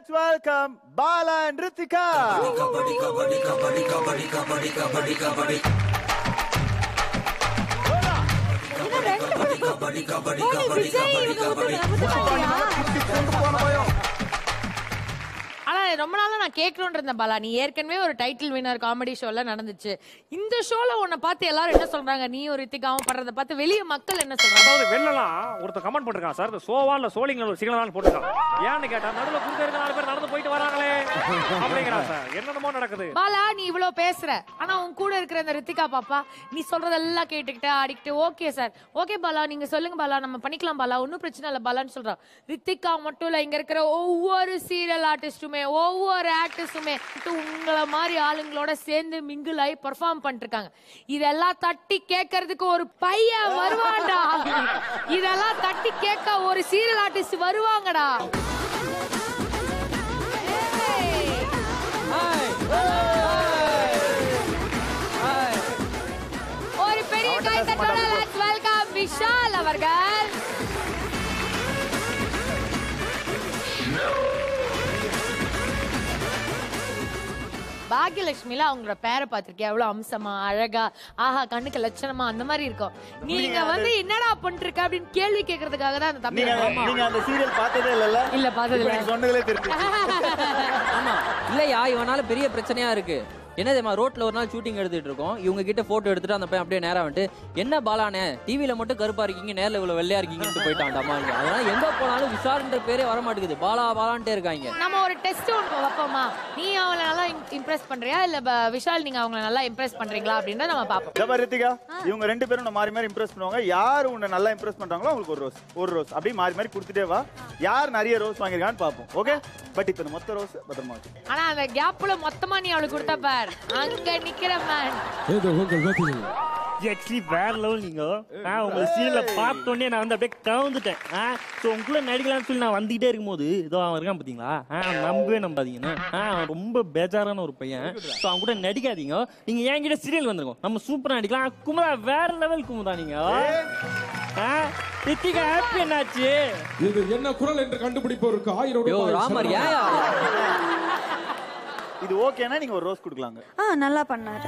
Let's welcome Bala and Ritika ஆனா ரொம்ப நாளா நான் கேட்கணும்னு இருந்தேன் பாலா நீ ஏற்கனவே ஒரு டைட்டில் வினர் காமெடி ஷோல நடந்துச்சு இந்த ஷோல உன்னை பார்த்து எல்லாரும் என்ன சொல்றாங்க நீ ஒரு ரித்திகாவும் பண்றத பார்த்து வெளிய மக்கள் என்ன சொல்றாங்க அதாவது வெளிலலாம் ஒருத்தர் கமெண்ட் பண்ணிருக்கான் சார் இந்த சோவா இல்ல சோலிங்க ஒரு சிக்னல் போட்டுருக்கான் ஏன்னு கேட்டா நடுவுல குறுக்க இருக்க நாலு பேர் நடந்து போயிட்டு வராங்களே அப்படிங்கிறான் சார் என்னென்னமோ நடக்குது பாலா நீ இவ்வளவு பேசுற ஆனா உன் கூட இருக்கிற இந்த ரித்திகா பாப்பா நீ சொல்றதெல்லாம் கேட்டுக்கிட்டு ஆடிக்கிட்டு ஓகே சார் ஓகே பாலா நீங்க சொல்லுங்க பாலா நம்ம பண்ணிக்கலாம் பாலா ஒன்னும் பிரச்சனை இல்ல பாலான்னு சொல்றா ரித்திகா மட்டும் இல்ல இங்க இருக்கிற ஒவ்வொரு சீரியல் ஆர்டிஸ்டுமே ஒவ்வொரு ஆக்டர்ஸுமே உங்களை மாதிரி ஆளுங்களோட சேர்ந்து மிங்கிள் ஆகி பெர்ஃபார்ம் பண்ணிட்டு இருக்காங்க இதெல்லாம் தட்டி கேட்கறதுக்கு ஒரு பையன் வருவான்டா இதெல்லாம் தட்டி கேட்க ஒரு சீரியல் ஆர்டிஸ்ட் வருவாங்கடா ஒரு பெரிய கைத்தட்டோட லெட்ஸ் வெல்கம் விஷால் அவர்கள் பாக்யலட்சுமில அவங்களோட பேரை பார்த்திருக்கேன் எவ்வளவு அம்சமா அழகா ஆஹா கண்ணுக்கு லட்சணமா அந்த மாதிரி இருக்கும் நீங்க வந்து என்னடா பண்ணிட்டு இருக்க அப்படின்னு கேள்வி கேட்கறதுக்காக தான் அந்த தம்பி நீங்க வந்தாங்க. நீங்க அந்த சீரியல் பார்த்ததே இல்லல்ல இல்ல பார்த்தது இப்ப இல்ல நீங்க சொன்னதுலே தெரிஞ்சு ஆமா இல்லையா இவனால பெரிய பிரச்சனையா இருக்கு என்ன தெரியுமா ரோட்ல ஒரு நாள் ஷூட்டிங் எடுத்துட்டு இருக்கோம் இவங்க கிட்ட போட்டோ எடுத்துட்டு அந்த பையன் அப்படியே நேரா வந்துட்டு என்ன பாலானே டிவில மட்டும் கருப்பா இருக்கீங்க நேர்ல இவ்வளவு வெள்ளையா இருக்கீங்கன்னு போயிட்டான்டாமா இங்க அதனால எங்க போனாலும் விஷால்ன்ற பேரே வர மாட்டேங்குது பாலா பாலான்ட்டே இருக்காங்க நம்ம ஒரு டெஸ்ட் ஒன்று வைப்போமா நீ அவங்கள நல்லா இம்ப்ரெஸ் பண்றியா இல்ல ப- விஷால் நீங்க அவங்கள நல்லா இம்ப்ரெஸ் பண்றீங்களா அப்படின்னு நம்ம பாப்போம் ஜபா ரித்திகா இவங்க ரெண்டு பேரும் உன்னை மாறி மாறி இம்ப்ரெஸ் பண்ணுவாங்க யார் உன்னை நல்லா இம்ப்ரெஸ் பண்றாங்களோ அவங்களுக்கு ஒரு ரோஸ் ஒரு ரோஸ் அப்படியே மாறி மாறி கொடுத்துட்டே வா யார் நிறைய ரோஸ் வாங்கிருக்கான்னு பார்ப்போம் ஓகே பட் இப்போ இந்த மொத்த ரோஸ் பத்திரமா வச்சு ஆனா அந்த கேப்ல மொத்தமா நீ அவளுக்கு கொடுத்த பார் அங்க நிக்கிற மேன் இது உங்கள் பதில் ஆக்சுவலி வேற லெவல் நீங்க நான் உங்க சீரியல பார்த்தோன்னே நான் வந்து அப்படியே கவுந்துட்டேன் ஸோ உங்களுக்குள்ள நடிக்கலாம்னு சொல்லி நான் வந்துகிட்டே இருக்கும்போது இதோ அவன் இருக்கான் பார்த்தீங்களா ஆ, நம்பவே நம்பாதீங்கண்ணா ஆ, அவன் ரொம்ப பேஜாரான ஒரு பையன் ஸோ அவன் கூட நடிக்காதீங்க நீங்க என்கிட்ட சீரியல் வந்துருக்கோம் நம்ம சூப்பரா நடிக்கலாம் குமுதா வேற லெவல் குமுதா நீங்க ஆ, ரித்திகா ஹாப்பி என்னாச்சு இது என்ன குரல் என்று கண்டுபிடிப்பவருக்கு ஆயிரம் யோ ரூபாய் ராமர் சன்மானம். ஏயா இது ஓகேனா நீங்க ஒரு ரோஸ் கொடுக்கலாங்க ஆ நல்லா பண்ணாரு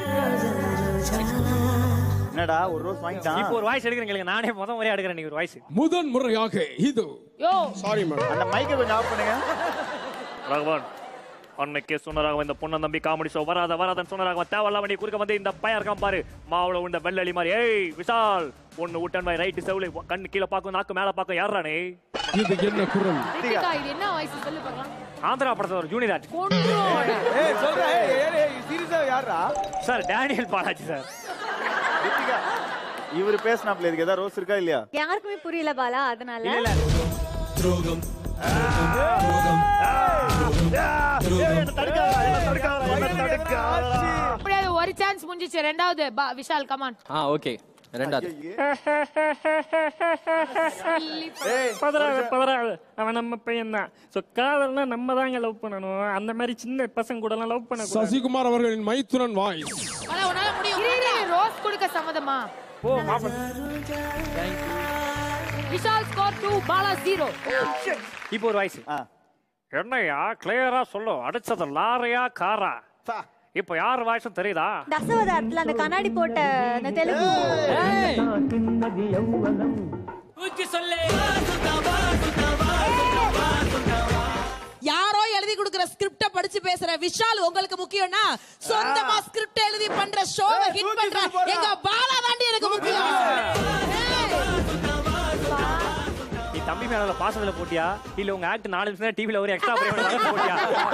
என்னடா ஒரு ரோஸ் வாங்கிட்டான் இப்போ ஒரு வாய்ஸ் எடுக்கிறீங்க நானே முத முறையா எடுக்கிறேன் நீங்க ஒரு வாய்ஸ் முதன் முறையாக இது யோ சாரி மேடம் அந்த மைக்கை கொஞ்சம் ஆஃப் பண்ணுங்க ராகவன் அன்னைக்கே சொன்னராக இந்த பொண்ணை நம்பி காமெடி ஷோ வராத வராதன்னு சொன்னராக தேவையில்லாம வண்டி குறுக்க வந்து இந்த பையன் இருக்கான் பாரு மாவுல உண்ட வெள்ளலி மாதிரி ஏய் விஷால் ஒன்னு விட்டன் வை ரைட்டு செவுளை கண்ணு கீழே பார்க்கும் நாக்கு மேல பார்க்கும் யாரா நீ இது என்ன குரல் ரித்திகா இது என்ன வயசு சொல்லு பார்க்கலாம் ஆந்திரா படத்துல ஒரு ஜூனியர் ஆர்டிஸ்ட் கொன்றுவோம். ஏய் சொல்றேன் ஏய் ஏய், ஏய் சீரியஸா யாரா சார் டேனியல் பாலாஜி சார் ரித்திகா இவர் பேசினாப்ல இதுக்கு ஏதாவது ரோஸ் இருக்கா இல்லையா யாருக்குமே புரியல பாலா அதனால இல்ல அப்படியே ஒரு சான்ஸ் முடிஞ்சிச்சு ரெண்டாவது பா- விஷால் கமான் ஆ ஓகே ரெண்டாவது பதறாத பதறாத அவன் நம்ம பையன் தான் ஸோ காதல்னா நம்ம தாங்க லவ் பண்ணணும் அந்த மாதிரி சின்ன பசங்க கூட எல்லாம் லவ் பண்ண சசிகுமார் அவர்களின் மைத்துனன் வாய்ஸ் ரோஸ் கொடுக்க சம்மதமா ஓ மாப்பிள்ள Vishal score two Bala zero இப்போ ஒரு வாய்ஸ் ஆ. என்னையா கிளியரா சொல்லும் அடிச்சது லாரையா காரா பா. இப்போ யார் வாய்ஸும் தெரியுதா தசவதாரத்துல அந்த கண்ணாடி போட்ட அந்த தெலுங்கு யாரோ எழுதி கொடுக்கிற ஸ்கிரிப்ட படிச்சு பேசுற விஷால் உங்களுக்கு முக்கியம்னா சொந்தமா ஸ்கிரிப்ட் எழுதி பண்ற ஷோவை ஹிட் பண்ற எங்க பாலா தாண்டி எனக்கு முக்கியம் நீ தம்பி மேல பாசத்துல போட்டியா இல்ல உங்க ஆக்ட் நாலு நிமிஷம் டிவில ஒரு எக்ஸ்ட்ரா பிரேம் போட்டியா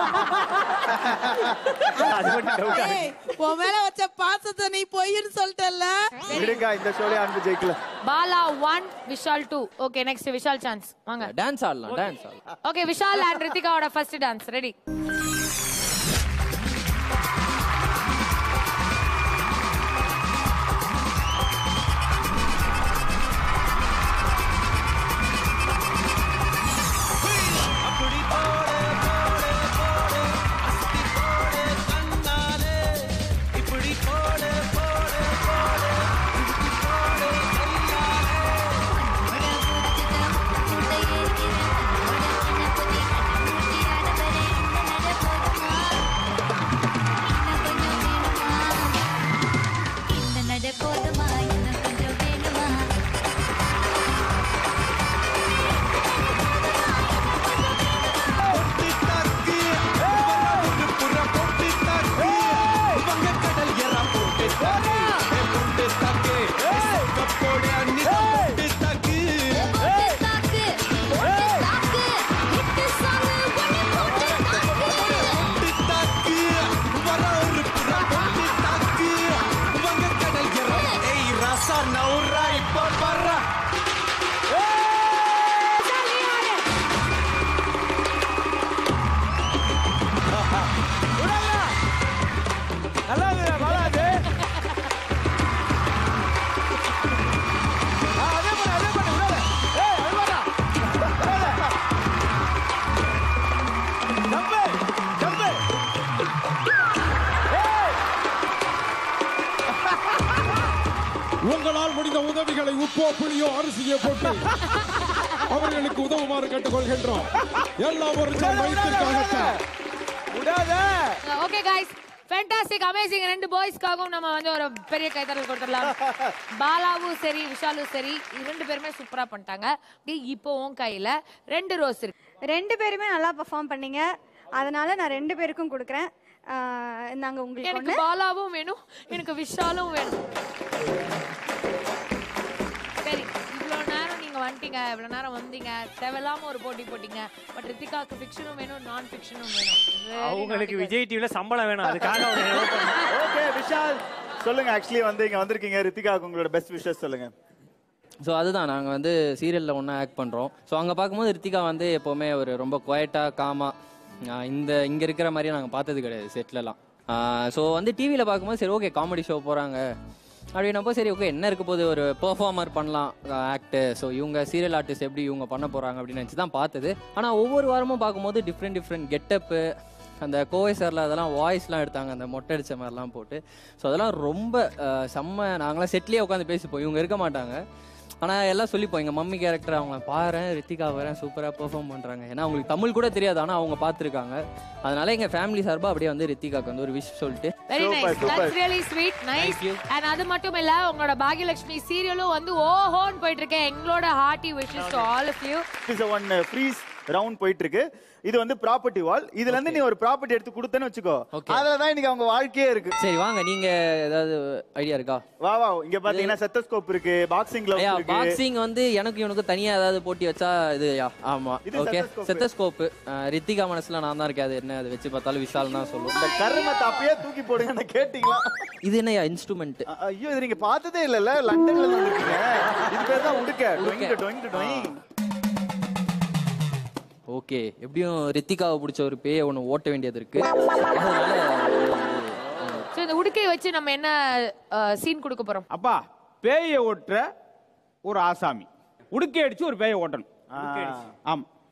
அது மட்டும் டவுட் ஏய், உன் மேல வச்ச பாசத்தை நீ பொய்ன்னு சொல்லிட்டல்ல விடுங்க இந்த ஷோலே அன்பு ஜெயிக்கல Bala one Vishal two okay next Vishal chance வாங்க டான்ஸ் ஆடலாம் டான்ஸ் ஆடலாம் ஓகே விஷால் அண்ட் ரித்திகாவோட first dance ready Thank you. உதவிகளை உப்போ புளியோ அரிசியோ போட்டு அவர்களுக்கு உதவுமாறு கேட்டுக்கொள்கின்றோம் எல்லாம் ஒரு நாள் மைத்திற்காகத்தான் விடாத ஓகே गाइस ஃபேண்டாஸ்டிக் அமேசிங் ரெண்டு பாய்ஸ்க்காகவும் நம்ம வந்து ஒரு பெரிய கைத்தறல் கொடுத்துடலாம் பாலாவும் சரி விஷாலும் சரி இரண்டு பேருமே சூப்பரா பண்ணிட்டாங்க அப்படியே இப்போ உன் கையில ரெண்டு ரோஸ் இருக்கு ரெண்டு பேருமே நல்லா பெர்ஃபார்ம் பண்ணீங்க அதனால நான் ரெண்டு பேருக்கும் கொடுக்குறேன் ஆஹ் நாங்க உங்களுக்கு எனக்கு ஒண்ணு பாலாவும் வேணும் எனக்கு விஷாலும் வேணும் சரி இவ்வளவு நேரம் நீங்க வந்துட்டீங்க இவ்வளவு நேரம் வந்தீங்க தேவையில்லாம ஒரு போட்டி போட்டீங்க பட் ரித்திகாக்கு ஃபிக்ஷனும் வேணும் நான் ஃபிக்ஷனும் வேணும் Very அவங்களுக்கு naughty girl. விஜய் டிவில சம்பளம் வேணும் அதுக்காக அவங்க help பண்ணணும். ஓகே விஷால் சொல்லுங்க ஆக்சுவலி வந்து இங்க வந்திருக்கீங்க ரித்திகாவுக்கு உங்களோட பெஸ்ட் விஷஸ் சொல்லுங்க ஸோ அதுதான் நாங்கள் வந்து சீரியலில் ஒன்றா ஆக்ட் பண்ணுறோம் ஸோ அங்கே பார்க்கும்போது ரித்திகா வந்து எப்போவுமே ஒரு ரொம்ப குவைட்டாக காமாக இந்த இங்கே இருக்கிற மாதிரியே நாங்கள் பார்த்தது கிடையாது செட்லலாம் ஸோ வந்து டிவியில் பார்க்கும்போது சரி ஓகே காமெடி ஷோ போகிறாங்க அப்படின்னப்போ சரி ஓகே என்ன இருக்க போது ஒரு பெர்ஃபார்மர் பண்ணலாம் ஆக்டு ஸோ இவங்க சீரியல் ஆர்டிஸ்ட் எப்படி இவங்க பண்ண போகிறாங்க அப்படின்னு நினச்சி தான் பார்த்தது ஆனால் ஒவ்வொரு வாரமும் பார்க்கும்போது டிஃப்ரெண்ட் டிஃப்ரெண்ட் கெட்டப்பு அந்த கோவை சாரில் அதெல்லாம் வாய்ஸ்லாம் எடுத்தாங்க அந்த மொட்டை அடிச்ச மாதிரிலாம் போட்டு ஸோ அதெல்லாம் ரொம்ப அஹ், செம்ம நாங்களாம் செட்லேயே உட்காந்து பேசிப்போம் இவங்க இருக்க மாட்டாங்க ஆனால் எல்லாம் சொல்லிப்போம் எங்கள் மம்மி கேரக்டர் அவங்க பாரு ரித்திகா வரேன் சூப்பராக பெர்ஃபார்ம் பண்ணுறாங்க ஏன்னா அவங்களுக்கு தமிழ் கூட தெரியாது ஆனால் அவங்க பார்த்துருக்காங்க அதனால எங்கள் ஃபேமிலி சார்பாக அப்படியே வந்து ரித்திகாக்கு வந்து ஒரு விஷ் சொல்லிட்டு very Super, nice super. That's really sweet nice you. அண்ட் அது மட்டும் இல்ல உங்களோட பாகியலட்சுமி சீரியலும் வந்து ஓஹோன்னு போயிட்டு இருக்கேன் எங்களோட hearty wishes to all of you is one freeze round போயிட்டு இருக்கு இது வந்து ப்ராப்பர்ட்டி வால் இதுல இருந்து நீ ஒரு ப்ராப்பர்ட்டி எடுத்து கொடுத்தேன்னு வச்சுக்கோ Okay. அதுல தான் இன்னைக்கு அவங்க வாழ்க்கையே இருக்கு சரி வாங்க நீங்கள் ஏதாவது ஐடியா இருக்கா வா வா இங்க பாத்தீங்கன்னா செத்தஸ்கோப் இருக்கு பாக்ஸிங் ஐயா கிளப் இருக்கு பாக்ஸிங் வந்து எனக்கு இவனுக்கு தனியா ஏதாவது போட்டி வச்சா இது யா, ஆமா இது ஓகே stethoscope. செத்தஸ்கோப் ரித்திகா மனசுல நான் தான் இருக்கேன் அது என்ன அது வச்சு பார்த்தாலும் விஷால் தான் சொல்லும் இந்த கருமத்தை அப்பயே தூக்கி போடுங்க கேட்டீங்களா இது என்னய்யா இன்ஸ்ட்ருமெண்ட் அ- ஐயோ இது நீங்க பார்த்ததே இல்லல்ல லண்டன்ல இருந்து வந்திருக்கீங்க இது பேர் தான் உடுக்க டொயிங் டொயிங் டொயிங் ஓகே எப்படியும் ரித்திகாவை பிடிச்ச ஒரு பேயை ஒன்று ஓட்ட வேண்டியது இருக்கு அதனால இது வந்து, சோ இந்த உடுக்கையை வச்சு நம்ம என்ன சீன் கொடுக்க போறோம் அப்பா பேயை ஓட்டுற ஒரு ஆசாமி உடுக்கை அடிச்சு ஒரு பேயை ஓட்டணும் ஆமா